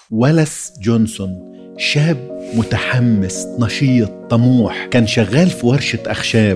ولس جونسون شاب متحمس نشيط طموح كان شغال في ورشة أخشاب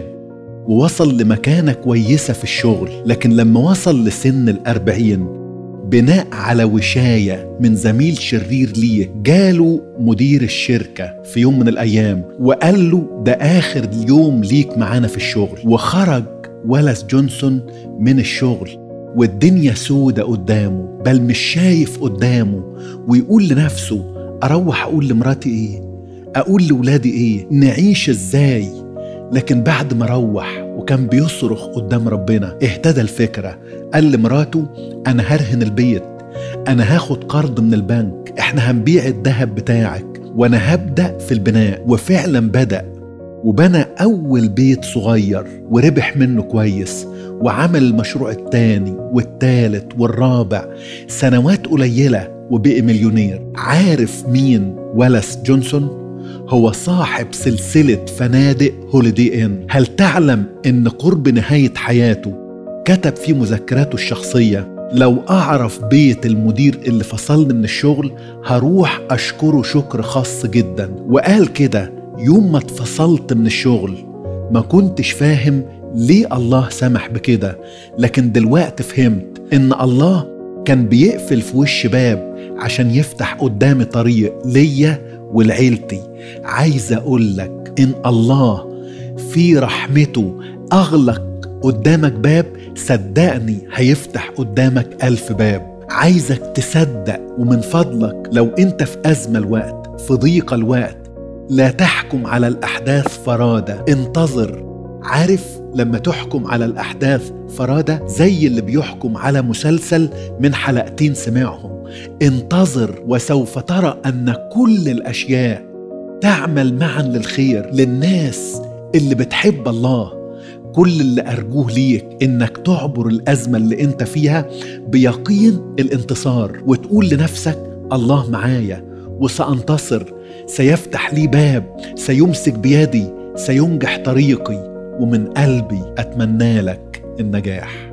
ووصل لمكانة كويسة في الشغل لكن لما وصل لسن الأربعين بناء على وشاية من زميل شرير ليه جاله مدير الشركة في يوم من الأيام وقال له ده آخر يوم ليك معانا في الشغل وخرج ولس جونسون من الشغل والدنيا سودة قدامه بل مش شايف قدامه ويقول لنفسه أروح أقول لمراتي إيه أقول لولادي إيه نعيش إزاي لكن بعد ما روح وكان بيصرخ قدام ربنا اهتدى الفكرة قال لمراته أنا هرهن البيت أنا هاخد قرض من البنك إحنا هنبيع الذهب بتاعك وأنا هبدأ في البناء وفعلا بدأ وبنى أول بيت صغير وربح منه كويس وعمل المشروع التاني والتالت والرابع سنوات قليلة وبقي مليونير عارف مين ولس جونسون؟ هو صاحب سلسلة فنادق هوليدي إن هل تعلم إن قرب نهاية حياته كتب في مذكراته الشخصية لو أعرف بيت المدير اللي فصلني من الشغل هروح أشكره شكر خاص جدا وقال كده يوم ما اتفصلت من الشغل ما كنتش فاهم ليه الله سمح بكده لكن دلوقتي فهمت إن الله كان بيقفل في وش باب عشان يفتح قدامي طريق ليا ولعيلتي عايز اقول لك ان الله في رحمته اغلق قدامك باب صدقني هيفتح قدامك ألف باب عايزك تصدق ومن فضلك لو انت في أزمة الوقت في ضيق الوقت لا تحكم على الأحداث فرادى انتظر عارف لما تحكم على الأحداث فرادى زي اللي بيحكم على مسلسل من حلقتين سمعهم انتظر وسوف ترى أن كل الأشياء تعمل معا للخير للناس اللي بتحب الله كل اللي أرجوه ليك إنك تعبر الأزمة اللي أنت فيها بيقين الانتصار وتقول لنفسك الله معايا وسأنتصر سيفتح لي باب سيمسك بيدي سينجح طريقي ومن قلبي أتمنى لك النجاح